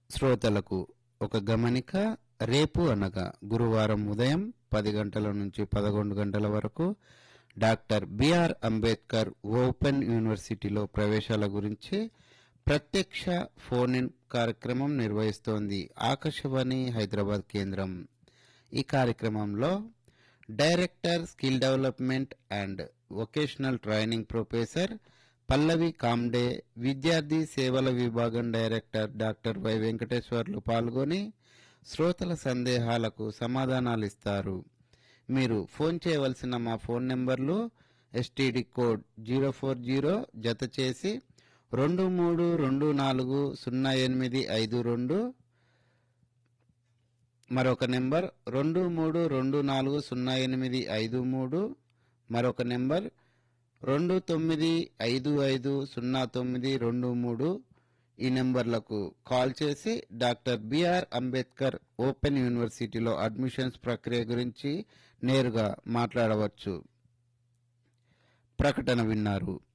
శ్రోతలకు ఒక గమనిక రేపు అనగా గురువారం ఉదయం పది గంటల నుంచి పదకొండు గంటల వరకు డాక్టర్ బిఆర్ అంబేద్కర్ ఓపెన్ యూనివర్సిటీలో ప్రవేశాల గురించి ప్రత్యక్ష ఫోన్ ఇన్ కార్యక్రమం నిర్వహిస్తోంది ఆకాశవాణి హైదరాబాద్ కేంద్రం ఈ కార్యక్రమంలో director skill development and vocational training professor Pallavi Kamde విద్యార్థి సేవల విభాగం డైరెక్టర్ డాక్టర్ వై వెంకటేశ్వర్లు పాల్గొని శ్రోతల సందేహాలకు సమాధానాలు ఇస్తారు మీరు ఫోన్ చేయవలసిన మా ఫోన్ నెంబర్లు STD code zero four zero జత చేసి రెండు మూడు రెండు నాలుగు సున్నా ఎనిమిది ఐదు రెండు మరొక నెంబర్ రెండు మూడు రెండు నాలుగు సున్నా ఎనిమిది ఐదు మూడు మరొక నెంబర్ రెండు తొమ్మిది ఐదు ఐదు సున్నా తొమ్మిది రెండు మూడు ఈ నెంబర్లకు కాల్ చేసి డాక్టర్ బిఆర్ అంబేద్కర్ ఓపెన్ యూనివర్సిటీలో అడ్మిషన్స్ ప్రక్రియ గురించి నేరుగా మాట్లాడవచ్చు ప్రకటన విన్నారు